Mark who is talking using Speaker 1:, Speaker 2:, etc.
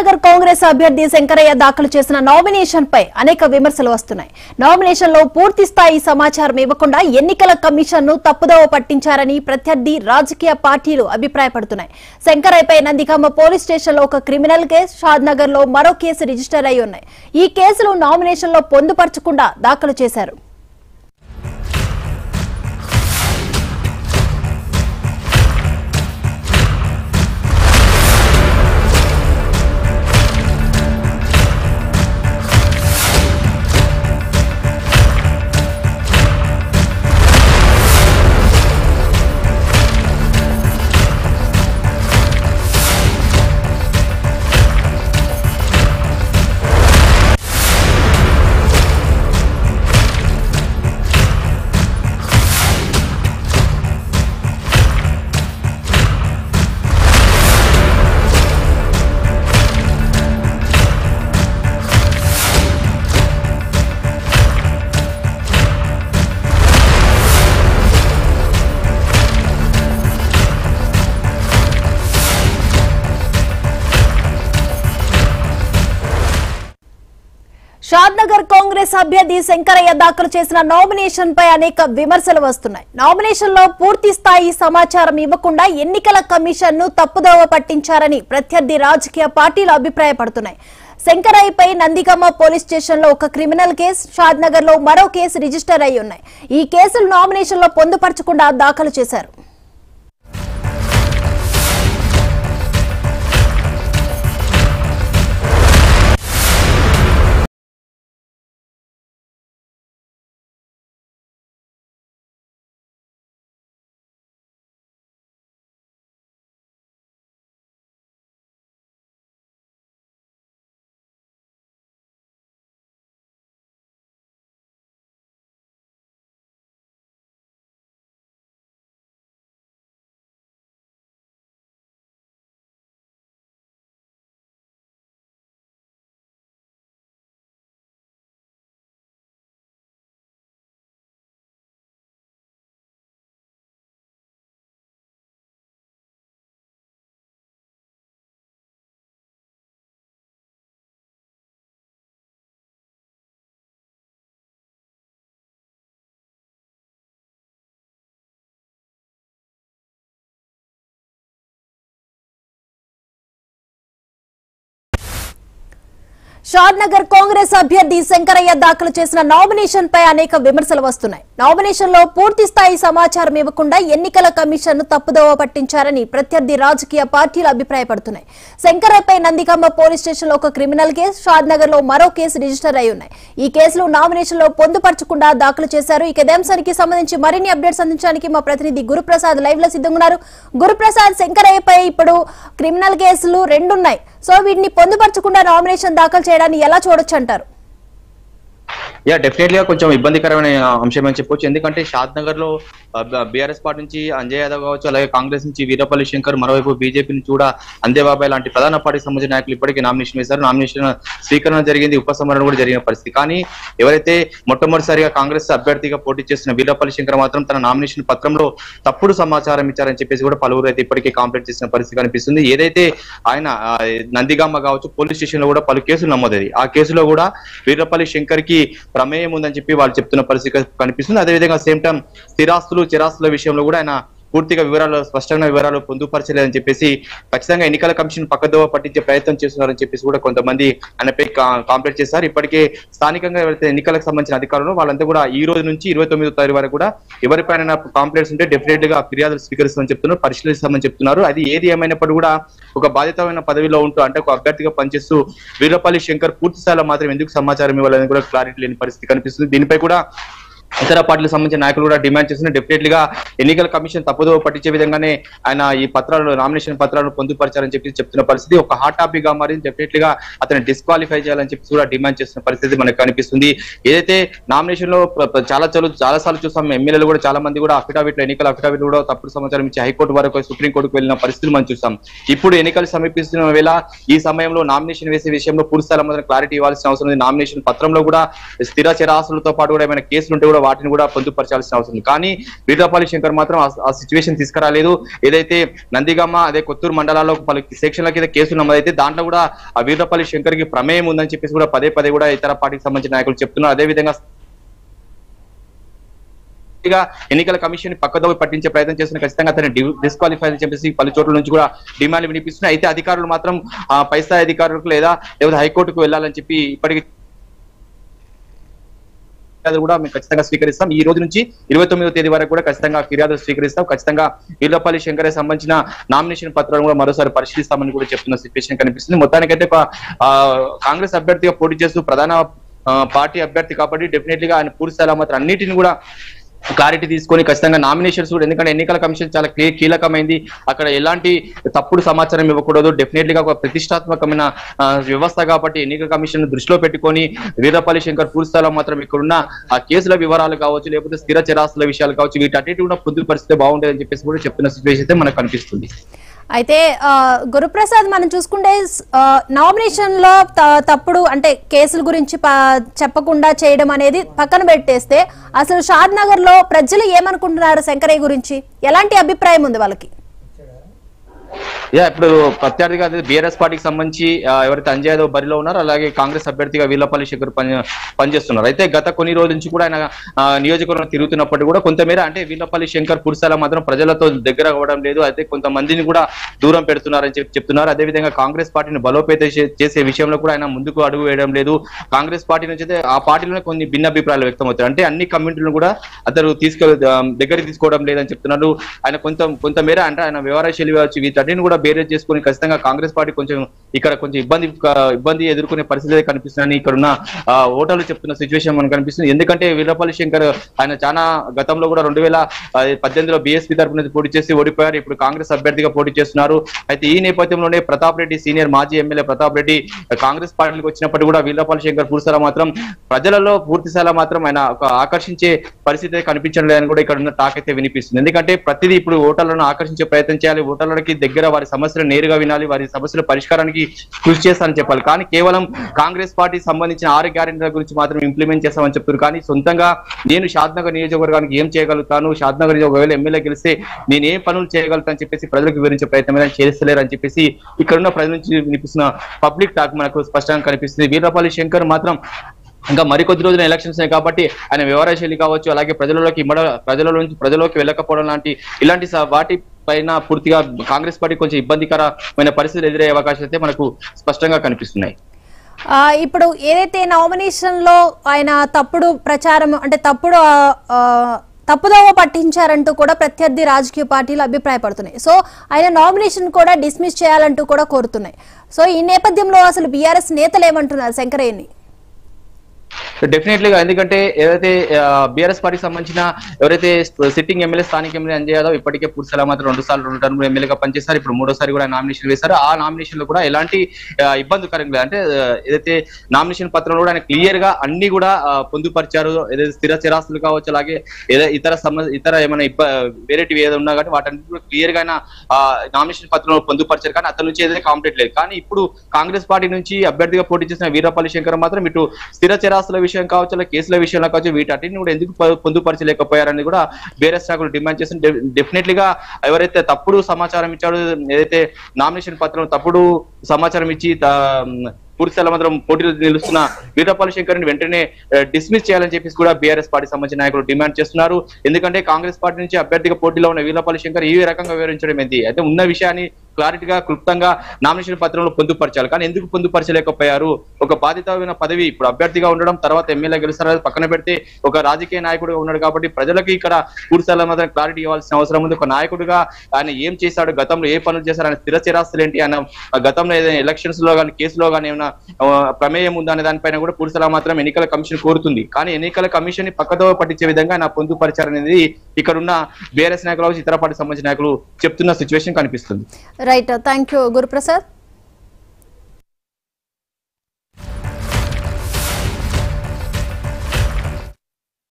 Speaker 1: నగర్ కాంగ్రెస్ అభ్యర్థి శంకరయ్య దాఖలు చేసిన నామినేషన్ పై అనేక విమర్శలు వస్తున్నాయి నామినేషన్ లో పూర్తి స్థాయి సమాచారం ఇవ్వకుండా ఎన్నికల కమిషన్ ను తప్పుదోవ పట్టించారని ప్రత్యర్థి రాజకీయ పార్టీలు అభిప్రాయపడుతున్నాయి శంకరయ్యపై నందిగామ పోలీస్ స్టేషన్ లో ఒక క్రిమినల్ కేసు షాద్ నగర్ లో మరో కేసు రిజిస్టర్ అయి ఉన్నాయి ఈ కేసులు నామినేషన్ లో పొందుపరచకుండా దాఖలు చేశారు షాద్ నగర్ కాంగ్రెస్ అభ్యర్థి శంకరయ్య దాఖలు చేసిన నామినేషన్ పై అనేక విమర్శలు వస్తున్నాయి నామినేషన్ లో పూర్తి స్థాయి సమాచారం ఇవ్వకుండా ఎన్నికల కమిషన్ ను తప్పుదోవ పట్టించారని ప్రత్యర్థి రాజకీయ పార్టీలు అభిప్రాయపడుతున్నాయి శంకరయ్యపై నందిగమ్మ పోలీస్ స్టేషన్ లో ఒక క్రిమినల్ కేసు షాద్ నగర్ లో మరో కేసు రిజిస్టర్ అయి ఉన్నాయి ఈ కేసులు నామినేషన్ లో పొందుపరచకుండా దాఖలు చేశారు షాద్ నగర్ కాంగ్రెస్ అభ్యర్థి శంకరయ్య దాఖలు చేసిన నామినేషన్ పై అనేక విమర్శలు వస్తున్నాయి నామినేషన్ లో పూర్తి స్థాయి సమాచారం ఇవ్వకుండా ఎన్నికల కమిషన్ ను తప్పుదోవ పట్టించారని ప్రత్యర్థి రాజకీయ పార్టీలు అభిప్రాయపడుతున్నాయి శంకరయ్యపై నందిగామ పోలీస్ స్టేషన్ లో ఒక క్రిమినల్ కేసు షాద్ నగర్ లో మరో కేసు రిజిస్టర్ అయి ఉన్నాయి ఈ కేసులు నామినేషన్ లో పొందుపరచకుండా దాఖలు చేశారు ఇక ఇదే అంశానికి సంబంధించి మరిన్ని అప్డేట్స్ అందించడానికి మా ప్రతినిధి గురుప్రసాద్ లైవ్ లో సిద్ధంగా ఉన్నారు గురుప్రసాద్ శంకరయ్యపై ఇప్పుడు క్రిమినల్ కేసులు రెండున్నాయి సో వీటిని పొందుపరచకుండా నామినేషన్ దాఖలు చేయడాన్ని ఎలా చూడొచ్చు అంటారు
Speaker 2: యా డెఫినెట్లీ గా కొంచెం ఇబ్బందికరమైన అంశం అని చెప్పొచ్చు ఎందుకంటే షాద్ నగర్ లో బీఆర్ఎస్ పార్టీ నుంచి అంజయ్ యాదవ్ కావచ్చు అలాగే కాంగ్రెస్ నుంచి వీరపల్లి శంకర్ మరోవైపు బీజేపీ నుంచి కూడా అందేబాబాయ్ లాంటి ప్రధాన పార్టీకి సంబంధించిన నాయకులు ఇప్పటికే నామినేషన్ వేశారు నామినేషన్ స్వీకరణ జరిగింది ఉపసంహరణ కూడా జరిగిన పరిస్థితి కానీ ఎవరైతే మొట్టమొదటిసారిగా కాంగ్రెస్ అభ్యర్థిగా పోటీ చేస్తున్న వీరపల్లి శంకర్ మాత్రం తన నామినేషన్ పత్రంలో తప్పుడు సమాచారం ఇచ్చారని చెప్పేసి కూడా పలువురు అయితే ఇప్పటికే కాంప్లైంట్ చేసిన పరిస్థితి కనిపిస్తుంది ఏదైతే ఆయన ఆ, నందిగామ కావచ్చు పోలీస్ స్టేషన్ లో కూడా పలు కేసులు నమోదయ్యాయి ఆ కేసులో కూడా వీరపల్లి శంకర్ కి ప్రమేయం ఉందని చెప్పి వాళ్ళు చెప్తున్న పరిస్థితి కనిపిస్తుంది అదేవిధంగా సేమ్ టైం స్థిరాస్తులు చిరాస్తుల విషయంలో కూడా ఆయన పూర్తిగా వివరాలు స్పష్టంగా వివరాలు పొందుపరచలేదని చెప్పేసి ఖచ్చితంగా ఎన్నికల కమిషన్ పక్కదోవ పట్టించే ప్రయత్నం చేస్తున్నారని చెప్పేసి కూడా కొంతమంది ఆయనపై కాంప్లైంట్ చేశారు ఇప్పటికే స్థానికంగా ఎవరైతే ఎన్నికలకు సంబంధించిన అధికారులు వాళ్ళంతా కూడా ఈ రోజు నుంచి ఇరవై తొమ్మిదో తారీఖు వరకు కూడా ఎవరిపైన కాంప్లైంట్స్ ఉంటే డెఫినెట్ గా ఫిర్యాదులు స్వీకరిస్తామని చెప్తున్నారు పరిశీలిస్తామని చెప్తున్నారు అది ఏది ఏమైనప్పుడు కూడా ఒక బాధితమైన పదవిలో ఉంటూ అంటే ఒక అభ్యర్థిగా పనిచేస్తూ వీరపల్లి శంకర్ పూర్తి స్థాయిలో మాత్రం ఎందుకు సమాచారం ఇవ్వాలని కూడా క్లారిటీ లేని పరిస్థితి కనిపిస్తుంది దీనిపై కూడా ఇతర పార్టీలకు సంబంధించిన నాయకులు కూడా డిమాండ్ చేస్తున్నారు డెఫినెట్లీ గా ఎన్నికల కమిషన్ తప్పుదో పట్టించే విధంగానే ఆయన ఈ పత్రాలు నామినేషన్ పత్రాలను పొందుపరిచారని చెప్పి చెప్తున్న పరిస్థితి ఒక హాట్ టాపిక్ గా మారింది డెఫినెట్లీ గా అతను డిస్క్వాలిఫై చేయాలని చెప్పి కూడా డిమాండ్ చేస్తున్న పరిస్థితి మనకు కనిపిస్తుంది ఏదైతే నామినేషన్ లో ప్ర- ప్ర- చాలా చాలా చాలా సార్లు చూస్తాం ఎమ్మెల్యేలు కూడా చాలా మంది కూడా అఫిడవిట్ ఎన్నికల అఫిడవిట్ కూడా తప్పుడు సమాచారం ఇచ్చి హైకోర్టు వరకు సుప్రీం కోర్టుకు వెళ్ళిన పరిస్థితులు మనం చూస్తాం ఇప్పుడు ఎన్నికలు సమీపిస్తున్న వేళ ఈ సమయంలో నామినేషన్ వేసే విషయంలో పూర్తి స్థాయిలో మాత్రం క్లారిటీ ఇవ్వాల్సిన అవసరం ఉంది నామినేషన్ పత్రంలో కూడా స్థిర చిరాస్తులతో పాటు కూడా ఏమైనా కేసులు ఉంటే కూడా కూడా వాటిని కూడా పొందుపరచాల్సిన అవసరం ఉంది కానీ వీరపాలి శంకర్ మాత్రం ఆ- ఆ సిచ్యువేషన్ తీసుకురాలేదు ఏదైతే నందిగామ అదే కొత్తూరు మండలాల్లో పలు సెక్షన్ల కింద కేసులు నమోదైతే దాంట్లో కూడా ఆ వీరపల్లి శంకర్ కి ప్రమేయం ఉందని చెప్పేసి కూడా పదే పదే కూడా ఇతర పార్టీకి సంబంధించిన నాయకులు చెప్తున్నారు అదే విధంగా గా ఎన్నికల కమిషన్ పక్కదోవ పట్టించే ప్రయత్నం చేస్తున్న ఖచ్చితంగా అతన్ని డిస్క్వాలిఫై అని చెప్పేసి పలు చోట్ల నుంచి కూడా డిమాండ్లు వినిపిస్తున్నాయి అయితే అధికారులు మాత్రం ఆ, పై స్థాయి అధికారులకు లేదా లేదా హైకోర్టుకు వెళ్ళాలని చెప్పి ఇప్పటికి ఫిర్యాదులు కూడా మేము ఖచ్చితంగా స్వీకరిస్తాం ఈ రోజు నుంచి ఇరవై తొమ్మిదో తేదీ వరకు కూడా ఖచ్చితంగా ఫిర్యాదులు స్వీకరిస్తాం ఖచ్చితంగా వీళ్ళపల్లి శంకరే సంబంధించిన నామినేషన్ పత్రాలను కూడా మరోసారి పరిశీలిస్తామని కూడా చెప్తున్న సిచ్యువేషన్ కనిపిస్తుంది మొత్తానికైతే ఒక, ఆ, కాంగ్రెస్ అభ్యర్థిగా పోటీ చేస్తూ ప్రధాన ఆ, పార్టీ అభ్యర్థి కాబట్టి డెఫినెట్లీ గా ఆయన పూర్తి స్థాయిలో మాత్రం అన్నిటిని కూడా క్లారిటీ తీసుకొని ఖచ్చితంగా నామినేషన్స్ కూడా ఎందుకంటే ఎన్నికల కమిషన్ చాలా కీ- కీలకమైంది అక్కడ ఎలాంటి తప్పుడు సమాచారం ఇవ్వకూడదు డెఫినెట్లీ గా ఒక ప్రతిష్టాత్మకమైన ఆ, వ్యవస్థ కాబట్టి ఎన్నికల కమిషన్ దృష్టిలో పెట్టుకొని వీరపల్లి శంకర్ పూర్తి స్థాయిలో మాత్రం ఇక్కడున్న ఆ కేసుల వివరాలు కావచ్చు లేకపోతే స్థిర చరాస్తుల విషయాలు కావచ్చు వీటన్నిటి కూడా పొందు పరిస్థితి బాగుండేదని చెప్పేసి కూడా చెప్తున్న సిచ్యువేషన్ అయితే మనకు కనిపిస్తుంది
Speaker 1: అయితే ఆ, గురుప్రసాద్ మనం చూసుకుంటే నామినేషన్ లో త- తప్పుడు అంటే కేసుల గురించి ప- చెప్పకుండా చేయడం అనేది పక్కన పెట్టేస్తే అసలు షాద్ నగర్ లో ప్రజలు ఏమనుకుంటున్నారు శంకరయ్య గురించి ఎలాంటి అభిప్రాయం ఉంది వాళ్ళకి
Speaker 2: యా ఇప్పుడు ప్రత్యర్థిగా బీఆర్ఎస్ పార్టీకి సంబంధించి ఆ, ఎవరైతే అంజయ్ యాదవ్ బరిలో ఉన్నారో అలాగే కాంగ్రెస్ అభ్యర్థిగా వీళ్ళపల్లి శేఖర్ పని పనిచేస్తున్నారు అయితే గత కొన్ని రోజుల నుంచి కూడా ఆయన ఆ, నియోజకవర్గం తిరుగుతున్నప్పటికీ కూడా కొంతమేర అంటే వీళ్ళపల్లి శంకర్ పురుషాల మాత్రం ప్రజలతో దగ్గర అవ్వడం లేదు అయితే కొంతమందిని కూడా దూరం పెడుతున్నారని చెప్పి చెప్తున్నారు అదేవిధంగా కాంగ్రెస్ పార్టీని బలోపేతం చే- చేసే విషయంలో కూడా ఆయన ముందుకు అడుగు వేయడం లేదు కాంగ్రెస్ పార్టీ నుంచి అయితే ఆ పార్టీలోనే కొన్ని భిన్న అభిప్రాయాలు వ్యక్తమవుతాయి అంటే అన్ని కమ్యూనిటీలను కూడా అతను తీసుకు దగ్గరికి తీసుకోవడం లేదని చెప్తున్నారు ఆయన కొంత కొంతమేర అంటే ఆయన వ్యవహార శైలి కావచ్చు వీటన్నిటిని కూడా బేరేజ్ చేసుకుని ఖచ్చితంగా కాంగ్రెస్ పార్టీ కొంచెం ఇక్కడ కొంచెం ఇబ్బంది ఇబ్బంది ఎదుర్కొనే పరిస్థితి అయితే కనిపిస్తుందని ఇక్కడ ఉన్న ఆ, ఓటర్లు చెప్తున్న సిచ్యువేషన్ మనకు కనిపిస్తుంది ఎందుకంటే వీరపల్లి శంకర్ ఆయన చాలా గతంలో కూడా రెండు వేల పద్దెనిమిదిలో బీఎస్పీ తరపు నుంచి పోటీ చేసి ఓడిపోయారు ఇప్పుడు కాంగ్రెస్ అభ్యర్థిగా పోటీ చేస్తున్నారు అయితే ఈ నేపథ్యంలోనే ప్రతాప్ రెడ్డి సీనియర్ మాజీ ఎమ్మెల్యే ప్రతాప్ రెడ్డి కాంగ్రెస్ పార్టీకి వచ్చినప్పుడు కూడా వీరపల్లి శంకర్ పూర్తిసాల మాత్రం ప్రజలలో పూర్తిసాల మాత్రం ఆయన ఒక ఆకర్షించే పరిస్థితి అయితే కనిపించడం లేదని కూడా ఇక్కడ ఉన్న టాక్ అయితే వినిపిస్తుంది ఎందుకంటే ప్రతిదీ ఇప్పుడు ఓటర్లను ఆకర్షించే ప్రయత్నం చేయాలి ఓటర్లకి దగ్గర వారి సమస్యలు నేరుగా వినాలి వారి సమస్యల పరిష్కారానికి కృషి చేస్తానని చెప్పాలి కానీ కేవలం కాంగ్రెస్ పార్టీ సంబంధించిన ఆరు గ్యారెంటీల గురించి మాత్రం ఇంప్లిమెంట్ చేస్తామని చెప్తున్నారు కానీ సొంతంగా నేను షాద్నగర్ నియోజకవర్గానికి ఏం చేయగలుగుతాను షాద్నగర్ నియోజక- ఒకవేళ ఎమ్మెల్యే గెలిస్తే నేను ఏం పనులు చేయగలుగుతాను చెప్పేసి ప్రజలకు వివరించే ప్రయత్నం ఏదైనా చేస్తలేరు అని చెప్పేసి ఇక్కడ ఉన్న ప్రజల నుంచి వినిపిస్తున్న పబ్లిక్ టాక్ మనకు స్పష్టంగా కనిపిస్తుంది వీరపల్లి శంకర్ మాత్రం ఇంకా మరికొద్ది రోజుల ఎలక్షన్స్ ఉన్నాయి కాబట్టి ఆయన వ్యవహార శైలి కావచ్చు అలాగే ప్రజలలోకి ఇమ్మడ ప్రజల నుంచి ప్రజలోకి వెళ్ళకపోవడం లాంటి ఇలాంటి స- వాటి పైన పూర్తిగా కాంగ్రెస్ పార్టీ కొంచెం ఇబ్బందికరమైన పరిస్థితులు ఎదురయ్యే అవకాశాలు అయితే మనకు స్పష్టంగా కనిపిస్తున్నాయి
Speaker 1: ఆ, ఇప్పుడు ఏదైతే నామినేషన్ లో ఆయన తప్పుడు ప్రచారం అంటే తప్పుడు ఆ, ఆ, తప్పుదోవ పట్టించారంటూ కూడా ప్రత్యర్థి రాజకీయ పార్టీలు అభిప్రాయపడుతున్నాయి సో ఆయన నామినేషన్ కూడా డిస్మిస్ చేయాలంటూ కూడా కోరుతున్నాయి సో ఈ నేపథ్యంలో అసలు బీఆర్ఎస్ నేతలు ఏమంటున్నారు శంకరయ్యని
Speaker 2: డెఫినెట్లీ గా ఎందుకంటే ఏదైతే బీఆర్ఎస్ పార్టీకి సంబంధించిన ఎవరైతే సిట్టింగ్ ఎమ్మెల్యే స్థానిక ఎమ్మెల్యే అంజయ్ యాదవ్ ఇప్పటికే పూర్తి మాత్రం రెండు సార్లు రెండు టర్మ్ ఎమ్మెల్యేగా పనిచేశారు ఇప్పుడు మూడోసారి కూడా నామినేషన్ వేశారు ఆ నామినేషన్ లో కూడా ఎలాంటి ఆ, ఇబ్బందికరంగా లేదు. అంటే ఆ, ఏదైతే నామినేషన్ పత్రంలో కూడా ఆయన క్లియర్ గా అన్ని కూడా ఆ, పొందుపరిచారు ఏదైతే స్థిర స్థిరాస్తులు కావచ్చు అలాగే ఏదో ఇతర సమ ఇతర ఏమైనా ఇబ్బ వేరేటివి ఏదో ఉన్నా కానీ వాటన్నిటి కూడా క్లియర్ గా ఆయన నామినేషన్ పత్రంలో పొందుపరిచారు కానీ అతని నుంచి ఏదైతే కాంప్లీట్ లేదు కానీ ఇప్పుడు కాంగ్రెస్ పార్టీ నుంచి అభ్యర్థిగా పోటీ చేసిన వీరపల్లి శంకర్ మాత్రం ఇటు స్థిర చరాస్తుల విషయం కావచ్చు లేదా కేసుల విషయంలో కావచ్చు వీటన్నిటిని కూడా ఎందుకు పొ- పొందుపరచలేకపోయారని కూడా వేరే శాఖలు డిమాండ్ చేసిన డెఫినెట్లీ గా ఎవరైతే తప్పుడు సమాచారం ఇచ్చాడో ఏదైతే నామినేషన్ పత్రం తప్పుడు సమాచారం ఇచ్చి త- పూర్తి స్థాయిలో మాత్రం పోటీలో నిలుస్తున్న వీరపాలి శంకర్ ని వెంటనే డిస్మిస్ చేయాలని చెప్పేసి కూడా బీఆర్ఎస్ పార్టీ సంబంధించిన నాయకులు డిమాండ్ చేస్తున్నారు ఎందుకంటే కాంగ్రెస్ పార్టీ నుంచి అభ్యర్థిగా పోటీలో ఉన్న వీరపాలి శంకర్ ఈ రకంగా వివరించడం ఏంటి అయితే ఉన్న విషయాన్ని క్లారిటీగా క్లుప్తంగా నామినేషన్ పత్రంలో పొందుపరచాలి కానీ ఎందుకు పొందుపరచలేకపోయారు ఒక బాధితమైన పదవి ఇప్పుడు అభ్యర్థిగా ఉండడం తర్వాత ఎమ్మెల్యే గెలుస్తారు అది పక్కన పెడితే ఒక రాజకీయ నాయకుడుగా ఉన్నాడు కాబట్టి ప్రజలకి ఇక్కడ పూర్తి స్థాయిలో మాత్రం క్లారిటీ ఇవ్వాల్సిన అవసరం ఉంది ఒక నాయకుడిగా ఆయన ఏం చేశాడు గతంలో ఏ పనులు చేశారు ఆయన స్థిర చిరాస్తులు ఏంటి ఆయన ఆ గతంలో ఏదైనా ఎలక్షన్స్ లో కానీ కేసులో కానీ ఏమైనా ఆ, ప్రమేయం ఉందా అనే దానిపైన కూడా పూర్తి స్థాయిలో మాత్రం ఎన్నికల కమిషన్ కోరుతుంది కానీ ఎన్నికల కమిషన్ ని పక్కదో పట్టించే విధంగా ఆయన పొందుపరిచారనేది ఇక్కడ ఉన్న బీఆర్ఎస్ నాయకులు కావచ్చు, ఇతర పార్టీ సంబంధించిన నాయకులు చెప్తున్న సిచ్యువేషన్ కనిపిస్తుంది
Speaker 1: రైట్ థ్యాంక్ యూ గురుప్రసాద్